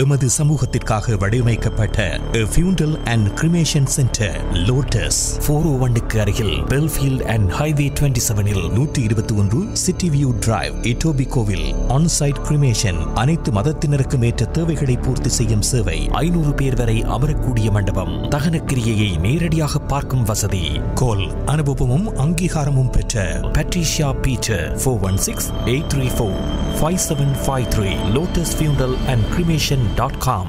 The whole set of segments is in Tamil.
எமது சமூகத்திற்காக வடிவமைக்கப்பட்ட funeral and cremation centre lotus four O ஒன்னுக்கு அருகில் பெல்ஃபீல்ட் அண்ட் ஹைவே டுவெண்ட்டி செவனில் நூற்றி இருபத்தி ஒன்று சிட்டி வியூ டிரைவ் இட்டோபி கோவில் ஆன்சைட் கிரிமேஷன் அனைத்து மதத்தினருக்கும் ஏற்ற தேவைகளை பூர்த்தி செய்யும் சேவை ஐநூறு பேர் வரை அமரக்கூடிய மண்டபம் தகனக்கிரியையை நேரடியாக பார்க்கும் வசதி கோல் அனுபவமும் அங்கீகாரமும் பெற்ற Patricia Peter four one six eight three four five seven five three lotus funeral and cremation dot com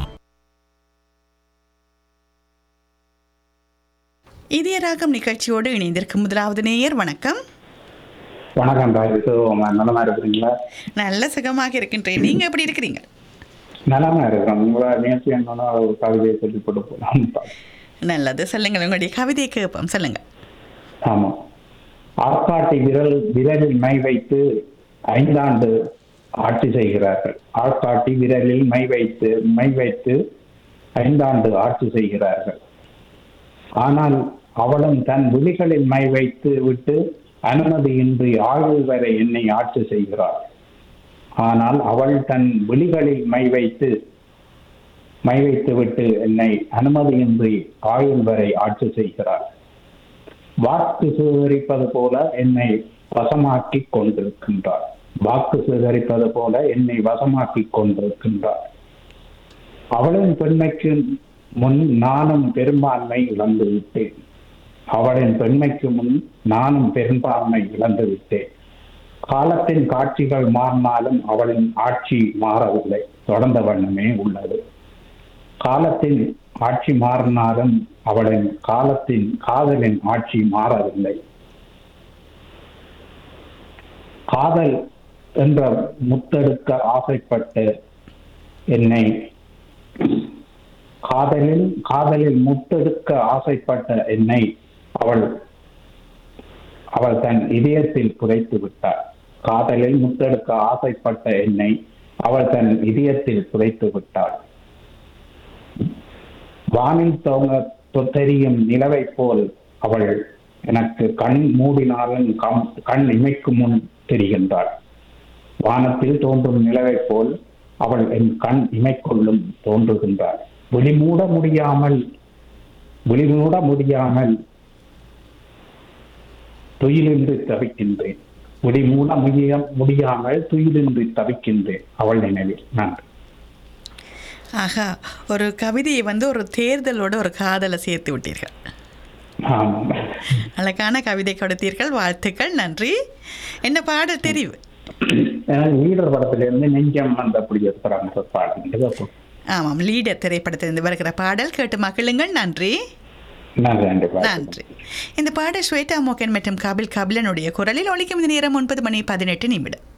இதய ராகம் நிகழ்ச்சியோடு இணைந்திருக்கும் முதலாவது நேயர் வணக்கம் வணக்கம் ராஜ் சிவகுமா நலமா இருக்கிறீங்களா நல்ல சுகமாக இருக்கின்றேன் நீங்க எப்படி இருக்கிறீங்க நலமா இருக்கிறோம் உங்களை நேற்று என்னன்னா ஒரு கவிதையை சொல்லி போட்டு போகலாம் நல்லது சொல்லுங்கள் உங்களுடைய கவிதையை கேட்போம் சொல்லுங்க ஆமா ஆட்காட்டி விரல் விரலில் மை வைத்து ஐந்தாண்டு ஆட்சி செய்கிறார்கள் ஆட்காட்டி விரலில் மை வைத்து மை வைத்து ஐந்தாண்டு ஆட்சி செய்கிறார்கள் ஆனால் அவளும் தன் விழிகளில் மை வைத்து விட்டு அனுமதியின்றி ஆயுள் வரை என்னை ஆட்சி செய்கிறாள் ஆனால் அவள் தன் விழிகளில் மை வைத்து மை வைத்து விட்டு என்னை அனுமதியின்றி ஆயுள் வரை ஆட்சி செய்கிறாள் வாக்கு சேகரிப்பது போல என்னை வசமாக்கி கொண்டிருக்கின்றார் வாக்கு சேகரிப்பது போல என்னை வசமாக்கி கொண்டிருக்கின்றார் அவளின் பெண்மைக்கு முன் நானும் பெரும்பான்மை இழந்து விட்டேன் அவளின் பெண்மைக்கு முன் நானும் பெரும்பான்மை இழந்து விட்டேன் காலத்தின் காட்சிகள் மாறினாலும் அவளின் ஆட்சி மாறவில்லை தொடர்ந்த வண்ணமே உள்ளது காலத்தின் ஆட்சி மாறினாலும் அவளின் காலத்தின் காதலின் ஆட்சி மாறவில்லை காதல் என்ற முத்தெடுக்க ஆசைப்பட்டு என்னை காதலில் காதலில் முத்தெடுக்க ஆசைப்பட்ட என்னை அவள் அவள் தன் இதயத்தில் புதைத்து விட்டாள் காதலில் முத்தெடுக்க ஆசைப்பட்ட என்னை அவள் தன் இதயத்தில் புதைத்து விட்டாள் வானில் தோங்க தெரியும் நிலவை போல் அவள் எனக்கு கண் மூடினாலும் கம் கண் இமைக்கும் முன் தெரிகின்றாள் வானத்தில் தோன்றும் நிலவை போல் அவள் என் கண் இமைக்குள்ளும் தோன்றுகின்றாள் விழிமூட முடியாமல் விழிமூட முடியாமல் துயிலின்றி தவிக்கின்றேன் விழிமூட முடிய முடியாமல் துயிலின்றி தவிக்கின்றேன் அவள் நினைவில் நன்றி ஆகா ஒரு கவிதையை வந்து ஒரு தேர்தலோட ஒரு காதலை சேர்த்து விட்டீர்கள் ஆமாம் அழகான கவிதை கொடுத்தீர்கள் வாழ்த்துக்கள் நன்றி என்ன பாடல் தெரிவு எனக்கு லீடர் படத்துல இருந்து நெஞ்சம் அந்த அப்படி இருக்கிறாங்க பாடுங்க ஆமாம் லீடர் திரைப்படத்திலிருந்து வருகிற பாடல் கேட்டு மகிழுங்கள் நன்றி நன்றி நன்றி பாய். நன்றி இந்த பாடல் ஸ்வேதா மோகன் மற்றும் கபில் கபிலனுடைய குரலில் ஒழிக்கும் இந்த நேரம் ஒன்பது மணி பதினெட்டு நிமிடம்